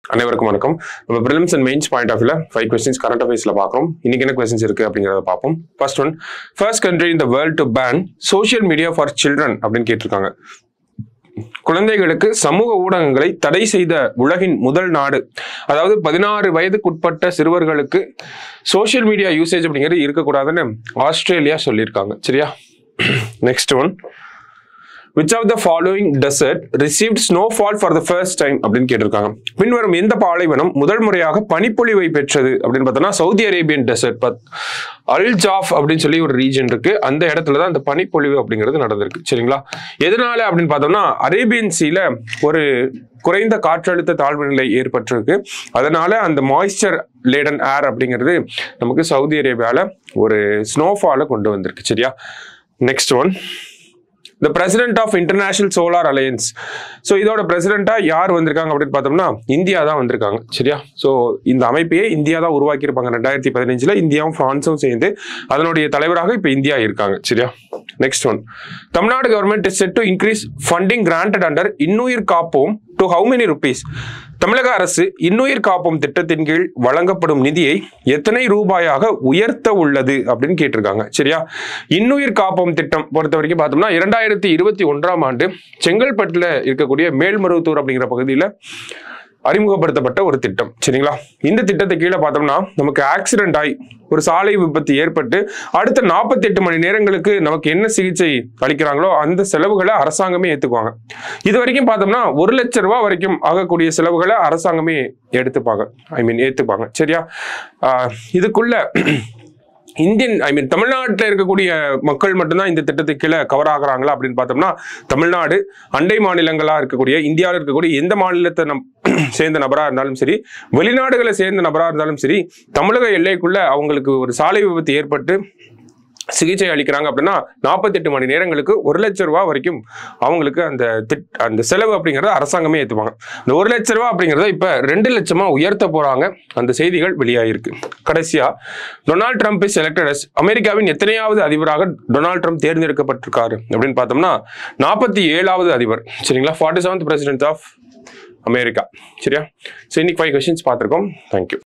அனைவருக்கும் வணக்கம் நம்ம prelims and mains point of வியூல ஃபைவ் கொஸ்டின்ஸ் கரண்ட் அஃபேர்ஸ்ல பார்க்குறோம் இன்னைக்கு என்ன கொஸ்டின்ஸ் இருக்கு அப்படிங்கிறத பார்ப்போம் first one first country in the world to ban social media for children அப்படின்னு கேட்டிருக்காங்க குழந்தைகளுக்கு சமூக ஊடகங்களை தடை செய்த உலகின் முதல் நாடு அதாவது பதினாறு வயதுக்குட்பட்ட சிறுவர்களுக்கு சோஷியல் மீடியா யூசேஜ் அப்படிங்கிறது இருக்கக்கூடாதுன்னு ஆஸ்திரேலியா சொல்லியிருக்காங்க சரியா next one which of the following desert received snowfall for the first time அப்படின்னு கேட்டிருக்காங்க பின்வரும் எந்த பாலைவனம் முதல் முறையாக பனிப்பொழிவை பெற்றது அப்படின்னு பார்த்தோம்னா சவுதி அரேபியன் டெசர்ட் பத் அல் ஜாஃப் அப்படின்னு சொல்லி ஒரு ரீஜன் இருக்கு அந்த இடத்துல தான் இந்த பனிப்பொழிவு அப்படிங்கிறது நடந்திருக்கு சரிங்களா எதனால அப்படின்னு பார்த்தோம்னா அரேபியன் சீல ஒரு குறைந்த காற்றழுத்த தாழ்வு நிலை ஏற்பட்டிருக்கு அதனால அந்த மாய்ஸ்சர் லேடன் ஏர் அப்படிங்கிறது நமக்கு சவுதி அரேபியால ஒரு ஸ்னோஃபாலை கொண்டு வந்திருக்கு சரியா next one the president of international solar alliance so இதோட பிரசிடென்ட்டா யார் வந்திருக்காங்க அப்படின்னு பார்த்தோம்னா இந்தியா தான் வந்திருக்காங்க சரியா ஸோ இந்த அமைப்பையே இந்தியா தான் உருவாக்கியிருப்பாங்க ரெண்டாயிரத்தி பதினஞ்சுல இந்தியாவும் பிரான்ஸும் சேர்ந்து அதனுடைய தலைவராக இப்போ இந்தியா இருக்காங்க சரியா next one Tamil Nadu government is set to increase funding granted under Innuyir Kappom to how many rupees தமிழக அரசு இன்னுயிர் காப்போம் திட்டத்தின் கீழ் வழங்கப்படும் நிதியை எத்தனை ரூபாயாக உயர்த்த உள்ளது அப்படின்னு கேட்டிருக்காங்க சரியா இன்னுயிர் காப்போம் திட்டம் பொறுத்த வரைக்கும் பார்த்தோம்னா இரண்டாயிரத்தி இருபத்தி ஒன்றாம் ஆண்டு செங்கல்பட்டுல இருக்கக்கூடிய மேல்மருவத்தூர் அப்படிங்கிற பகுதியில் அறிமுகப்படுத்தப்பட்ட ஒரு திட்டம் சரிங்களா இந்த திட்டத்தை கீழே பார்த்தோம்னா நமக்கு ஆக்சிடென்ட் ஆகி ஒரு சாலை விபத்து ஏற்பட்டு அடுத்த நாற்பத்தி எட்டு மணி நேரங்களுக்கு நமக்கு என்ன சிகிச்சை அளிக்கிறாங்களோ அந்த செலவுகளை அரசாங்கமே ஏத்துக்குவாங்க இது வரைக்கும் பார்த்தோம்னா ஒரு லட்சம் ரூபாய் வரைக்கும் ஆகக்கூடிய செலவுகளை அரசாங்கமே எடுத்துப்பாங்க ஐ மீன் ஏத்துப்பாங்க சரியா ஆஹ் இதுக்குள்ள இந்தியன் ஐ மீன் தமிழ்நாட்டில் இருக்கக்கூடிய மக்கள் மட்டும்தான் இந்த திட்டத்துக்கு கீழே கவர் ஆகுறாங்களா அப்படின்னு பார்த்தோம்னா தமிழ்நாடு அண்டை மாநிலங்களா இருக்கக்கூடிய இந்தியாவில் இருக்கக்கூடிய எந்த மாநிலத்தை நம் சேர்ந்த நபரா இருந்தாலும் சரி வெளிநாடுகளை சேர்ந்த நபரா இருந்தாலும் சரி தமிழக எல்லைக்குள்ள அவங்களுக்கு ஒரு சாலை விபத்து ஏற்பட்டு சிகிச்சை அளிக்கிறாங்க அப்படின்னா நாற்பத்தெட்டு மணி நேரங்களுக்கு ஒரு லட்சம் ரூபாய் வரைக்கும் அவங்களுக்கு அந்த திட் அந்த செலவு அப்படிங்கிறத அரசாங்கமே ஏற்றுவாங்க இந்த ஒரு லட்ச ரூபாய் அப்படிங்கிறத இப்போ ரெண்டு லட்சமா உயர்த்த போறாங்க அந்த செய்திகள் வெளியாகிருக்கு கடைசியா டொனால்ட் ட்ரம்ப் இஸ் எலெக்டட் அமெரிக்காவின் எத்தனையாவது அதிபராக டொனால்ட் ட்ரம்ப் தேர்ந்தெடுக்கப்பட்டிருக்காரு அப்படின்னு பார்த்தோம்னா நாற்பத்தி ஏழாவது அதிபர் சரிங்களா forty seventh president of America சரியா ஸோ இன்னைக்கு ஃபைவ் கொஸ்டின்ஸ் பார்த்துருக்கோம் தேங்க்யூ